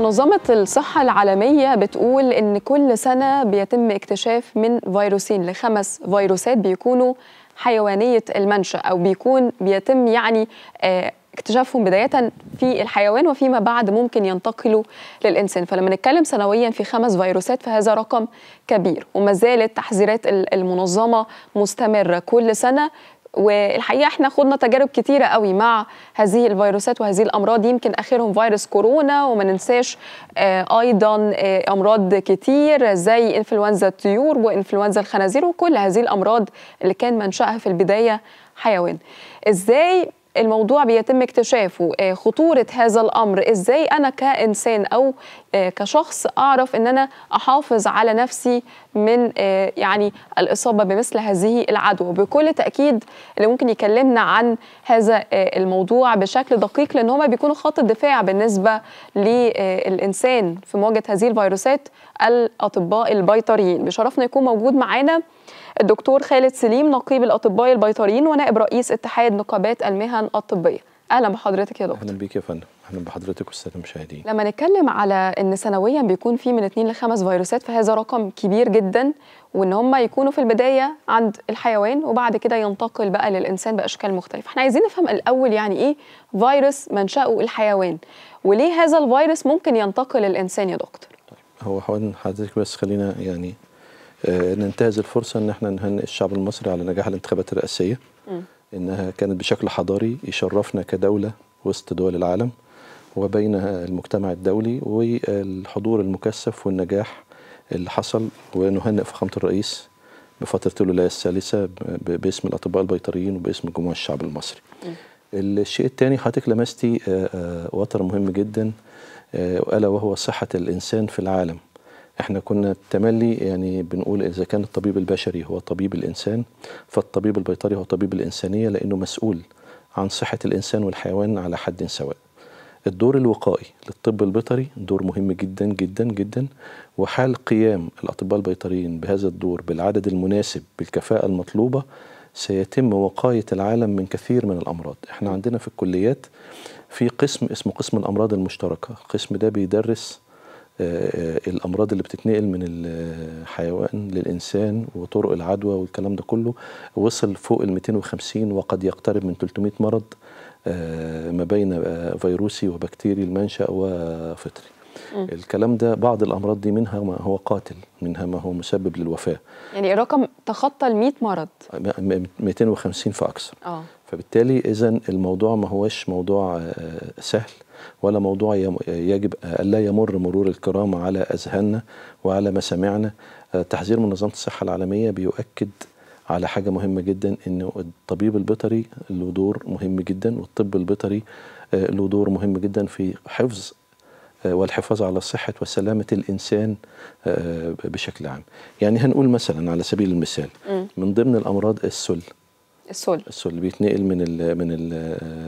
منظمة الصحة العالمية بتقول إن كل سنة بيتم اكتشاف من فيروسين لخمس فيروسات بيكونوا حيوانية المنشأ أو بيكون بيتم يعني آه، اكتشافهم بداية في الحيوان وفيما بعد ممكن ينتقلوا للإنسان فلما نتكلم سنويا في خمس فيروسات فهذا رقم كبير وما زالت تحذيرات ال- المنظمة مستمرة كل سنة والحقيقه احنا خدنا تجارب كتيره قوي مع هذه الفيروسات وهذه الامراض يمكن اخرهم فيروس كورونا وما ننساش آه ايضا آه امراض كتير زي انفلونزا الطيور وانفلونزا الخنازير وكل هذه الامراض اللي كان منشاها في البدايه حيوان ازاي الموضوع بيتم اكتشافه آه، خطورة هذا الأمر إزاي أنا كإنسان أو آه، كشخص أعرف أن أنا أحافظ على نفسي من آه، يعني الإصابة بمثل هذه العدوى بكل تأكيد اللي ممكن يكلمنا عن هذا آه، الموضوع بشكل دقيق لأن هما بيكونوا خط الدفاع بالنسبة للإنسان في مواجهة هذه الفيروسات الأطباء البيطريين بشرفنا يكون موجود معانا الدكتور خالد سليم نقيب الأطباء البيطريين ونائب رئيس اتحاد نقابات المهن الطبية أهلا بحضرتك يا دكتور اهلا بيك يا فندم اهلا بحضرتك والساده المشاهدين لما نتكلم على ان سنويا بيكون في من 2 ل 5 فيروسات فهذا رقم كبير جدا وان هم يكونوا في البدايه عند الحيوان وبعد كده ينتقل بقى للانسان باشكال مختلفه احنا عايزين نفهم الاول يعني ايه فيروس منشاه الحيوان وليه هذا الفيروس ممكن ينتقل للانسان يا دكتور هو حوالي حضرتك بس خلينا يعني آه ننتهز الفرصه ان احنا نهنئ الشعب المصري على نجاح الانتخابات الرئاسيه م. انها كانت بشكل حضاري يشرفنا كدوله وسط دول العالم وبينها المجتمع الدولي والحضور المكثف والنجاح اللي حصل ونهنئ فخامه الرئيس بفتره الولايه الثالثه ب- ب- باسم الاطباء البيطريين وباسم جموع الشعب المصري. الشيء الثاني حضرتك لمستي آه، آه، وتر مهم جدا آه، الا وهو صحه الانسان في العالم. احنا كنا تملي يعني بنقول اذا كان الطبيب البشري هو طبيب الانسان فالطبيب البيطري هو طبيب الانسانيه لانه مسؤول عن صحه الانسان والحيوان على حد سواء. الدور الوقائي للطب البيطري دور مهم جدا جدا جدا وحال قيام الاطباء البيطريين بهذا الدور بالعدد المناسب بالكفاءه المطلوبه سيتم وقايه العالم من كثير من الامراض احنا عندنا في الكليات في قسم اسمه قسم الامراض المشتركه القسم ده بيدرس آه، آه، الامراض اللي بتتنقل من الحيوان للانسان وطرق العدوى والكلام ده كله وصل فوق ال 250 وقد يقترب من 300 مرض آه، ما بين آه، فيروسي وبكتيري المنشأ وفطري الكلام ده بعض الامراض دي منها ما هو قاتل منها ما هو مسبب للوفاه يعني الرقم تخطى ال 100 مرض م- م- 250 فاكثر اه فبالتالي اذا الموضوع ما هوش موضوع آه، سهل ولا موضوع يم- يجب الا يمر مرور الكرام على اذهاننا وعلى مسامعنا آه، تحذير منظمه الصحه العالميه بيؤكد على حاجه مهمه جدا انه الطبيب البيطري له دور مهم جدا والطب البيطري آه، له دور مهم جدا في حفظ آه، والحفاظ على صحة وسلامة الإنسان آه، بشكل عام يعني هنقول مثلا على سبيل المثال مم. من ضمن الأمراض السل السل السل اللي بيتنقل من ال من ال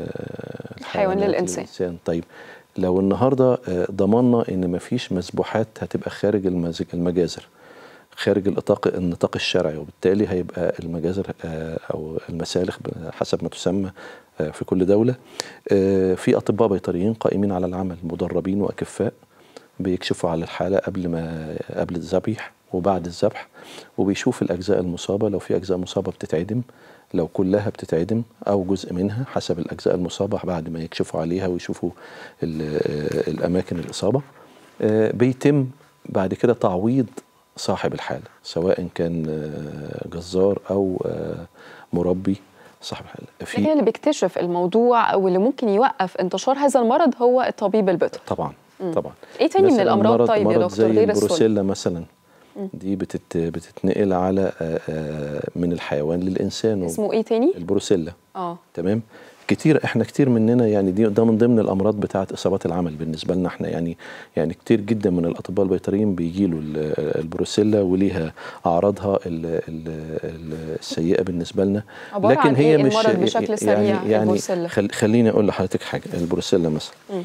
الحيوان للإنسان. طيب لو النهارده آه، ضمننا ان مفيش مسبوحات هتبقى خارج المز- المجازر خارج النطاق النطاق الشرعي وبالتالي هيبقى المجازر آه، او المسالخ ب- حسب ما تسمى آه، في كل دوله آه، في اطباء بيطريين قائمين على العمل مدربين واكفاء بيكشفوا على الحاله قبل ما قبل الذبح وبعد الذبح وبيشوف الاجزاء المصابه لو في اجزاء مصابه بتتعدم لو كلها بتتعدم او جزء منها حسب الاجزاء المصابه بعد ما يكشفوا عليها ويشوفوا ال- آه، الاماكن الاصابه آه، بيتم بعد كده تعويض صاحب الحاله سواء كان آه، جزار او آه، مربي صاحب الحاله لكن اللي بيكتشف الموضوع او اللي ممكن يوقف انتشار هذا المرض هو الطبيب البيطري طبعا مم. طبعا ايه تاني من مثلاً الامراض مرض طيب يا مرض دكتور زي غير السل البروسيلا مثلا دي بتت بتتنقل على آه، آه، من الحيوان للانسان اسمه ايه تاني البروسيلا اه تمام كتير احنا كتير مننا يعني دي ده من ضمن الامراض بتاعه اصابات العمل بالنسبه لنا احنا يعني يعني كتير جدا من الاطباء البيطريين بيجي له البروسيلا وليها اعراضها ال- ال- ال- السيئه بالنسبه لنا عبارة عن إيه المرض بشكل سريع، البروسيلا؟ خل خليني اقول لحضرتك حاجه البروسيلا مثلا مم.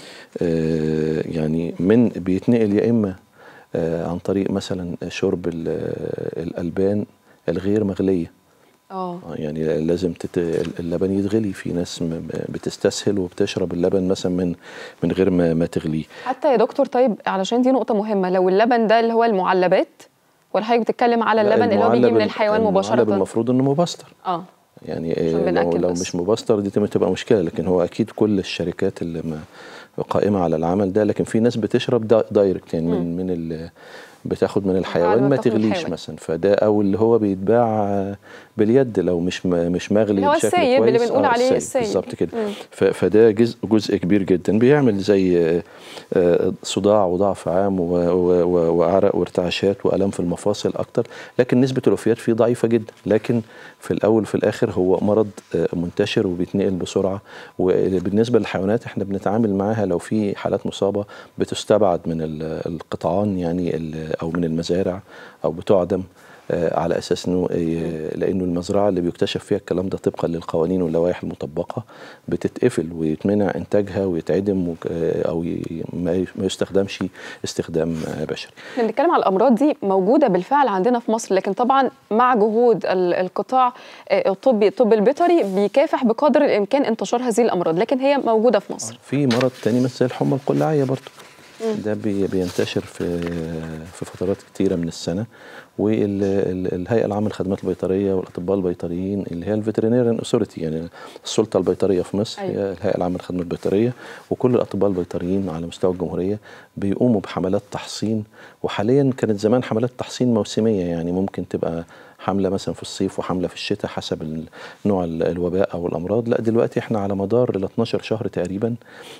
آه يعني من بيتنقل يا اما آه عن طريق مثلا شرب ال- الالبان الغير مغليه اه يعني لازم تت... اللبن يتغلي في ناس م- م- بتستسهل وبتشرب اللبن مثلا من من غير ما, ما تغليه حتى يا دكتور طيب علشان دي نقطة مهمة لو اللبن ده اللي هو المعلبات ولا حضرتك بتتكلم على لا، اللبن اللي هو بيجي المعلب- من الحيوان المعلب مباشرة المفروض انه مبستر اه يعني عشان إيه، لو, بنأكل لو بس. مش مبستر دي تم- تبقى مشكله لكن هو اكيد كل الشركات اللي ما قائمه على العمل ده لكن في ناس بتشرب دا دايركت يعني من من ال بتاخد من الحيوان ما بتاخد من تغليش الحيوان. مثلا فده او اللي هو بيتباع باليد لو مش م- مش مغلي اللي هو بشكل السايب اللي كويس. بنقول آه، عليه السايب. بالظبط كده مم. ف- فده جزء جزء كبير جدا بيعمل زي آه، آه، صداع وضعف عام و- و- و- وعرق وارتعاشات والام في المفاصل اكتر لكن نسبه الوفيات فيه ضعيفه جدا لكن في الاول وفي الاخر هو مرض آه، منتشر وبيتنقل بسرعه وبالنسبه للحيوانات احنا بنتعامل معاها لو في حالات مصابه بتستبعد من ال- القطعان يعني ال- او من المزارع او بتعدم آه، على اساس انه آه، لانه المزرعه اللي بيكتشف فيها الكلام ده طبقا للقوانين واللوائح المطبقه بتتقفل ويتمنع انتاجها ويتعدم وك- آه، او ي- ما ي- ما يستخدمش استخدام آه، بشري. احنا بنتكلم على الامراض دي موجوده بالفعل عندنا في مصر لكن طبعا مع جهود ال- القطاع آه، الطبي الطب البيطري بيكافح بقدر الامكان انتشار هذه الامراض لكن هي موجوده في مصر في مرض تاني مثل زي الحمى القلعيه برضه ده بي- بينتشر في في فترات كتيره من السنه والهيئه العامه للخدمات البيطريه والاطباء البيطريين اللي هي الفيترينيريان اوثوريتي يعني السلطه البيطريه في مصر أيوة. هي الهيئه العامه للخدمات البيطريه وكل الاطباء البيطريين على مستوى الجمهوريه بيقوموا بحملات تحصين وحاليا كانت زمان حملات تحصين موسميه يعني ممكن تبقى حمله مثلا في الصيف وحمله في الشتاء حسب ال- نوع ال- الوباء او الامراض لا دلوقتي احنا على مدار ال 12 شهر تقريبا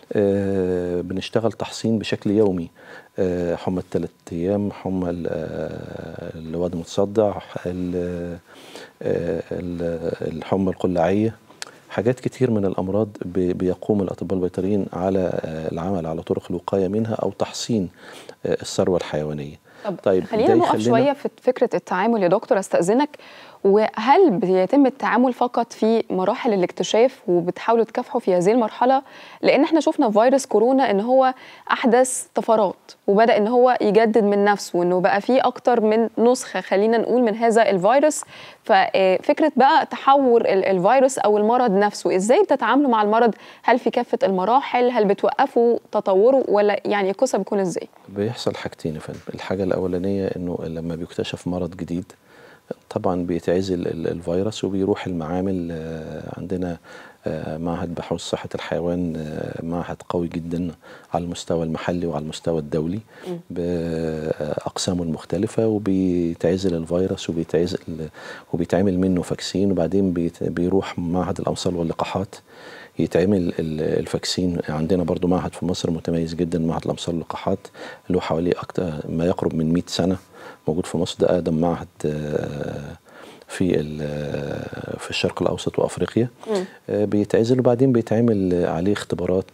آه، بنشتغل تحصين بشكل يومي آه، حمى الثلاث ايام حمى ال- آه، الواد المتصدع ال- آه، ال- الحمى القلعيه حاجات كتير من الامراض بي- بيقوم الاطباء البيطريين على آه، العمل على طرق الوقايه منها او تحصين آه، الثروه الحيوانيه طب طيب خلينا ده نقف يخلينا- شويه في فكره التعامل يا دكتور استاذنك وهل بيتم التعامل فقط في مراحل الاكتشاف وبتحاولوا تكافحوا في هذه المرحله لان احنا شفنا في فيروس كورونا ان هو احدث طفرات وبدا ان هو يجدد من نفسه وانه بقى فيه اكتر من نسخه خلينا نقول من هذا الفيروس ففكره بقى تحور ال- الفيروس او المرض نفسه ازاي بتتعاملوا مع المرض هل في كافه المراحل هل بتوقفوا تطوره ولا يعني القصه بتكون ازاي بيحصل حاجتين يا فندم الحاجة الأولانية إنه لما بيكتشف مرض جديد طبعا بيتعزل ال- الفيروس وبيروح المعامل آه، عندنا آه، معهد بحوث صحة الحيوان آه، معهد قوي جدا على المستوى المحلي وعلى المستوى الدولي بأقسامه المختلفة وبيتعزل الفيروس وبيتعزل وبيتعمل منه فاكسين وبعدين بيت- بيروح معهد الأمصال واللقاحات يتعمل ال- الفاكسين عندنا برضو معهد في مصر متميز جدا معهد الأمصال واللقاحات له حوالي أكتر ما يقرب من 100 سنة موجود في مصر ده أقدم معهد آه، في ال- في الشرق الأوسط وأفريقيا آه، بيتعزل وبعدين بيتعمل عليه اختبارات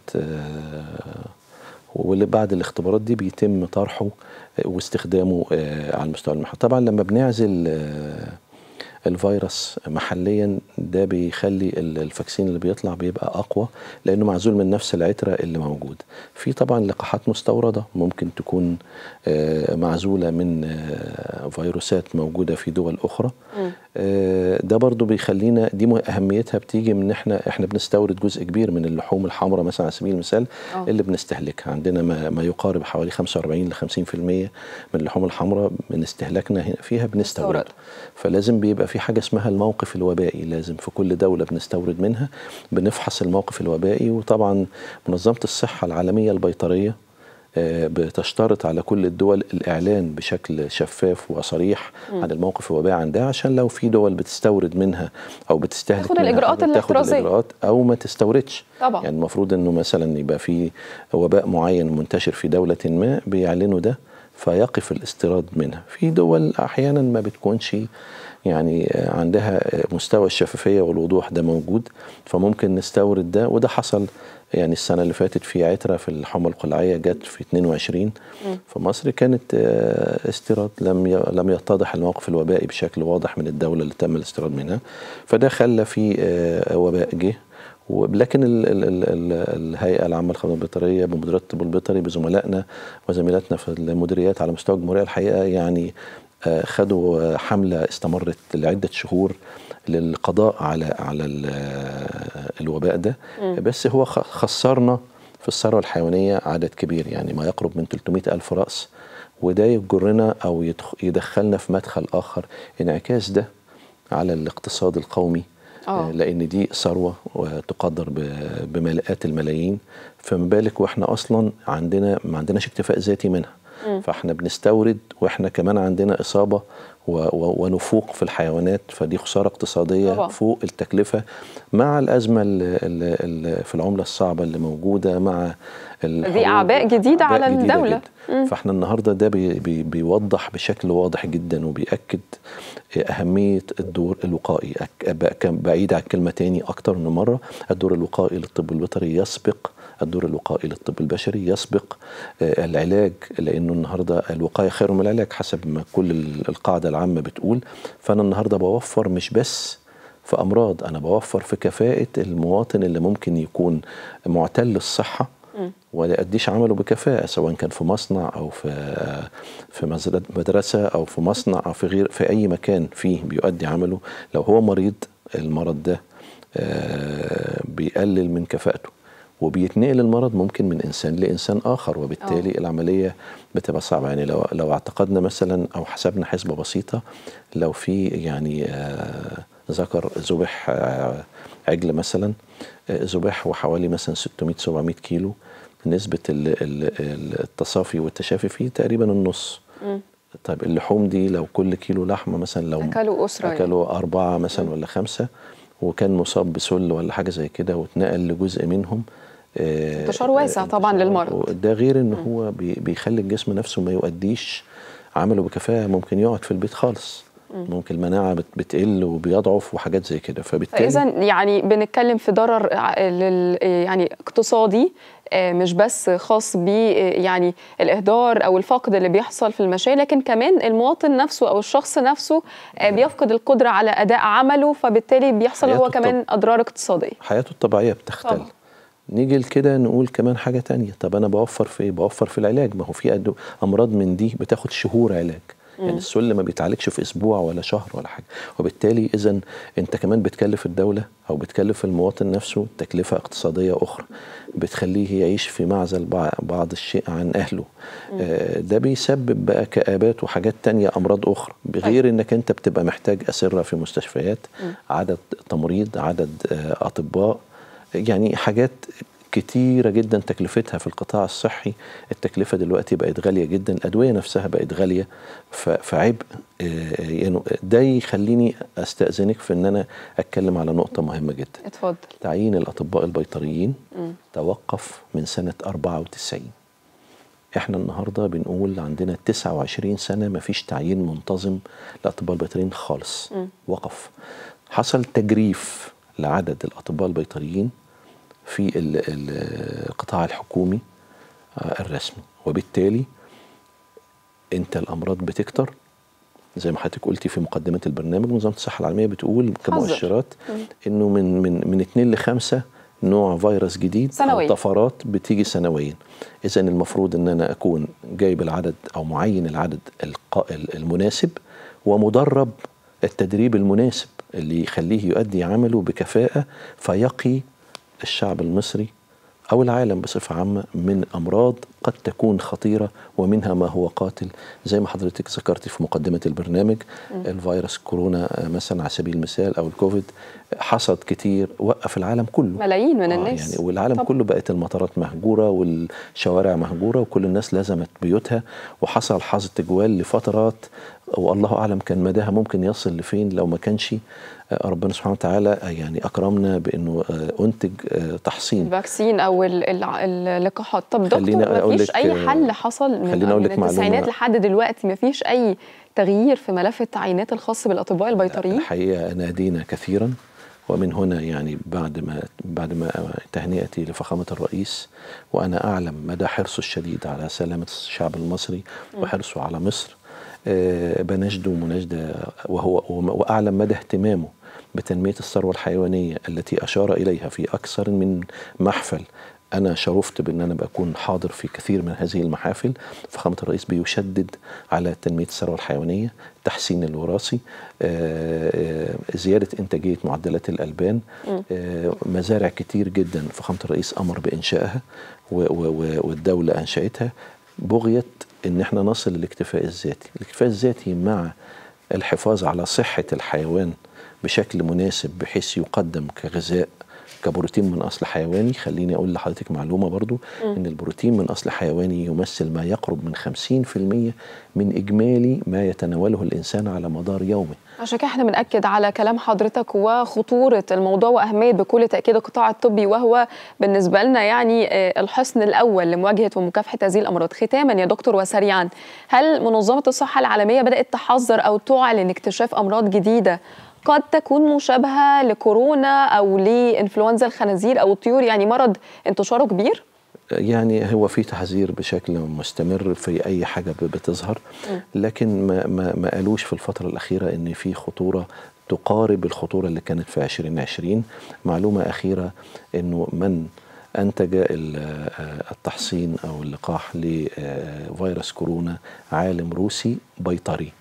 آه، واللي بعد الاختبارات دي بيتم طرحه آه، واستخدامه آه، على المستوى المحلي طبعا لما بنعزل آه، الفيروس محليا ده بيخلي ال- الفاكسين اللي بيطلع بيبقى اقوى لانه معزول من نفس العتره اللي موجود في طبعا لقاحات مستورده ممكن تكون آه، معزوله من آه، فيروسات موجوده في دول اخرى آه، ده برضو بيخلينا دي مه- اهميتها بتيجي من احنا احنا بنستورد جزء كبير من اللحوم الحمراء مثلا على سبيل المثال آه. اللي بنستهلكها عندنا ما, ما يقارب حوالي 45 ل 50% من اللحوم الحمراء من استهلاكنا هنا- فيها بنستورد مستورد. فلازم بيبقى في حاجه اسمها الموقف الوبائي لازم في كل دوله بنستورد منها بنفحص الموقف الوبائي وطبعا منظمه الصحه العالميه البيطريه آه، بتشترط على كل الدول الاعلان بشكل شفاف وصريح عن الموقف الوبائي عندها عشان لو في دول بتستورد منها او بتستهلك تاخد منها الإجراءات حاجة، تاخد الاحترازية. الاجراءات او ما تستوردش طبعا. يعني المفروض انه مثلا يبقى في وباء معين منتشر في دوله ما بيعلنوا ده فيقف الاستيراد منها في دول احيانا ما بتكونش يعني عندها مستوى الشفافيه والوضوح ده موجود فممكن نستورد ده وده حصل يعني السنه اللي فاتت في عتره في الحمى القلعيه جت في 22 في مصر كانت آه، استيراد لم ي- لم يتضح الموقف الوبائي بشكل واضح من الدوله اللي تم الاستيراد منها فده خلى في آه، وباء جه و- لكن ال ال ال ال الهيئه العامه للخدمات البيطريه بمديريه الطب البيطري بزملائنا وزميلاتنا في المديريات على مستوى الجمهوريه الحقيقه يعني آه، خدوا آه، حمله استمرت لعده شهور للقضاء على على ال- الوباء ده بس هو خ- خسرنا في الثروه الحيوانيه عدد كبير يعني ما يقرب من 300 الف راس وده يجرنا او يدخ- يدخلنا في مدخل اخر انعكاس ده على الاقتصاد القومي آه. آه، لان دي ثروه وتقدر ب- بمئات الملايين فما بالك واحنا اصلا عندنا ما عندناش اكتفاء ذاتي منها فاحنا بنستورد واحنا كمان عندنا اصابه و- و- ونفوق في الحيوانات فدي خساره اقتصاديه طبعا. فوق التكلفه مع الازمه ال ال ال في العمله الصعبه اللي موجوده مع الحروب. أعباء جديدة أعباء على جديدة الدولة. جداً. فاحنا النهارده ده بي بي بيوضح بشكل واضح جدا وبيأكد أهمية الدور الوقائي أك- بقى- كان بعيد عن كلمة تاني أكتر من مرة الدور الوقائي للطب البيطري يسبق الدور الوقائي للطب البشري يسبق آه، العلاج لأنه النهاردة الوقاية خير من العلاج حسب ما كل ال- القاعدة العامة بتقول فأنا النهاردة بوفر مش بس في أمراض أنا بوفر في كفاءة المواطن اللي ممكن يكون معتل الصحة ولا يأديش عمله بكفاءة سواء كان في مصنع أو في في مزر- مدرسة أو في مصنع أو في غير في أي مكان فيه بيؤدي عمله لو هو مريض المرض ده آه، بيقلل من كفاءته وبيتنقل المرض ممكن من انسان لانسان اخر وبالتالي أوه. العمليه بتبقى صعبه يعني لو لو اعتقدنا مثلا او حسبنا حسبه بسيطه لو في يعني آه، ذكر ذبح آه، عجل مثلا آه، ذبح وحوالي مثلا 600 700 كيلو نسبه ال- ال- ال- التصافي والتشافي فيه تقريبا النص طيب اللحوم دي لو كل كيلو لحمه مثلا لو أكلوا أسرة يعني. اكلوا اربعه مثلا ولا خمسه وكان مصاب بسل ولا حاجه زي كده واتنقل لجزء منهم آه، انتشار واسع آه، طبعاً انتشار. للمرض. ده غير ان هو بي- بيخلي الجسم نفسه ما يؤديش عمله بكفاءه ممكن يقعد في البيت خالص ممكن المناعه بت- بتقل وبيضعف وحاجات زي كده فبالتالي فاذا يعني بنتكلم في ضرر ع- لل يعني اقتصادي آه، مش بس خاص ب يعني الاهدار او الفقد اللي بيحصل في المشاية لكن كمان المواطن نفسه او الشخص نفسه آه، بيفقد القدره على اداء عمله فبالتالي بيحصل هو حياته كمان اضرار اقتصاديه حياته الطبيعيه بتختل طبعا. نيجي لكده نقول كمان حاجه تانية طب انا بوفر في ايه بوفر في العلاج ما هو في أدو- امراض من دي بتاخد شهور علاج يعني السل ما بيتعالجش في اسبوع ولا شهر ولا حاجه وبالتالي اذا انت كمان بتكلف الدوله او بتكلف المواطن نفسه تكلفه اقتصاديه اخرى بتخليه يعيش في معزل بع- بعض الشيء عن اهله آه، ده بيسبب بقى كآبات وحاجات تانية امراض اخرى بغير انك انت بتبقى محتاج اسره في مستشفيات عدد تمريض عدد آه، اطباء يعني حاجات كتيرة جدا تكلفتها في القطاع الصحي التكلفة دلوقتي بقت غالية جدا الأدوية نفسها بقت غالية ف- فعبء آه، يعني ده يخليني أستأذنك في أن أنا أتكلم على نقطة مهمة جدا اتفضل تعيين الأطباء البيطريين توقف من سنة 94 احنا النهارده بنقول عندنا 29 سنه ما فيش تعيين منتظم للاطباء البيطريين خالص وقف حصل تجريف لعدد الاطباء البيطريين في ال- ال- القطاع الحكومي آه، الرسمي وبالتالي انت الامراض بتكتر زي ما حضرتك قلتي في مقدمه البرنامج منظمه الصحه العالميه بتقول كمؤشرات انه من من من 2 ل 5 نوع فيروس جديد سنوياً. او طفرات بتيجي سنويا اذا المفروض ان انا اكون جايب العدد او معين العدد الق- المناسب ومدرب التدريب المناسب اللي يخليه يؤدي عمله بكفاءه فيقي الشعب المصري أو العالم بصفة عامة من أمراض قد تكون خطيرة ومنها ما هو قاتل زي ما حضرتك ذكرتي في مقدمة البرنامج الفيروس كورونا آه، مثلا على سبيل المثال أو الكوفيد حصد كتير وقف العالم كله ملايين من آه، الناس يعني والعالم طب. كله بقت المطارات مهجوره والشوارع مهجوره وكل الناس لزمت بيوتها وحصل حظر تجوال لفترات والله اعلم كان مداها ممكن يصل لفين لو ما كانش آه، ربنا سبحانه وتعالى آه، يعني اكرمنا بانه آه، انتج آه، تحصين الفاكسين او ال- الع- اللقاحات طب خليني دكتور أقول مفيش لك- اي حل حصل من, خليني أقول من لك معلومة. التسعينات لحد دلوقتي مفيش اي تغيير في ملف التعيينات الخاص بالاطباء البيطريين الحقيقه نادينا كثيرا ومن هنا يعني بعد ما بعد ما تهنئتي لفخامه الرئيس وانا اعلم مدى حرصه الشديد على سلامه الشعب المصري وحرصه على مصر آه، بنجده مناشده وهو واعلم مدى اهتمامه بتنميه الثروه الحيوانيه التي اشار اليها في اكثر من محفل انا شرفت بان انا بكون حاضر في كثير من هذه المحافل فخامه الرئيس بيشدد على تنميه الثروه الحيوانيه التحسين الوراثي آه، آه، زياده انتاجيه معدلات الالبان آه، مزارع كتير جدا فخامه الرئيس امر بانشائها و- و- و- والدوله انشاتها بغيه ان احنا نصل للاكتفاء الذاتي الاكتفاء الذاتي مع الحفاظ على صحه الحيوان بشكل مناسب بحيث يقدم كغذاء كبروتين من اصل حيواني خليني اقول لحضرتك معلومه برضو ان البروتين من اصل حيواني يمثل ما يقرب من 50% من اجمالي ما يتناوله الانسان على مدار يومه عشان كده احنا بنأكد على كلام حضرتك وخطورة الموضوع وأهمية بكل تأكيد القطاع الطبي وهو بالنسبة لنا يعني آه، الحصن الأول لمواجهة ومكافحة هذه الأمراض ختاما يا دكتور وسريعا هل منظمة الصحة العالمية بدأت تحذر أو تعلن اكتشاف أمراض جديدة قد تكون مشابهة لكورونا أو لإنفلونزا الخنازير أو الطيور يعني مرض انتشاره كبير؟ يعني هو في تحذير بشكل مستمر في اي حاجه ب- بتظهر لكن ما ما ما قالوش في الفتره الاخيره ان في خطوره تقارب الخطوره اللي كانت في 2020 معلومه اخيره انه من انتج ال- آه، التحصين او اللقاح لفيروس كورونا عالم روسي بيطري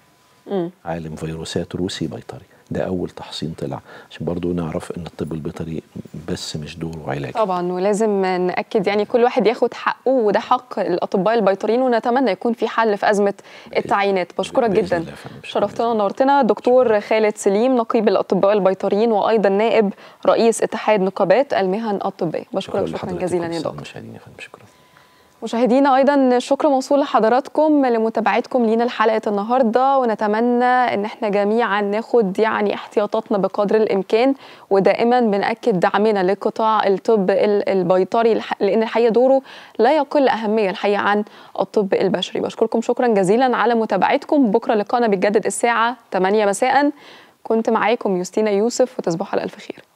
عالم فيروسات روسي بيطري ده اول تحصين طلع عشان برضو نعرف ان الطب البيطري بس مش دوره علاج طبعا ولازم ناكد يعني كل واحد ياخد حقه وده حق الاطباء البيطريين ونتمنى يكون في حل في ازمه التعيينات بشكرك بإذن جدا الله يا فندم. شكراً شرفتنا ونورتنا دكتور خالد سليم نقيب الاطباء البيطريين وايضا نائب رئيس اتحاد نقابات المهن الطبيه بشكرك شكرا لحضرتك جزيلا يا والسادة دكتور المشاهدين يا فندم شكرا مشاهدينا ايضا الشكر موصول لحضراتكم لمتابعتكم لينا لحلقه النهارده ونتمنى ان احنا جميعا ناخد يعني احتياطاتنا بقدر الامكان ودائما بناكد دعمنا لقطاع الطب ال- البيطري الح- لان الحقيقه دوره لا يقل اهميه الحقيقه عن الطب البشري بشكركم شكرا جزيلا على متابعتكم بكره لقاءنا بيتجدد الساعه 8 مساء كنت معاكم يوستينا يوسف وتصبحوا على الف خير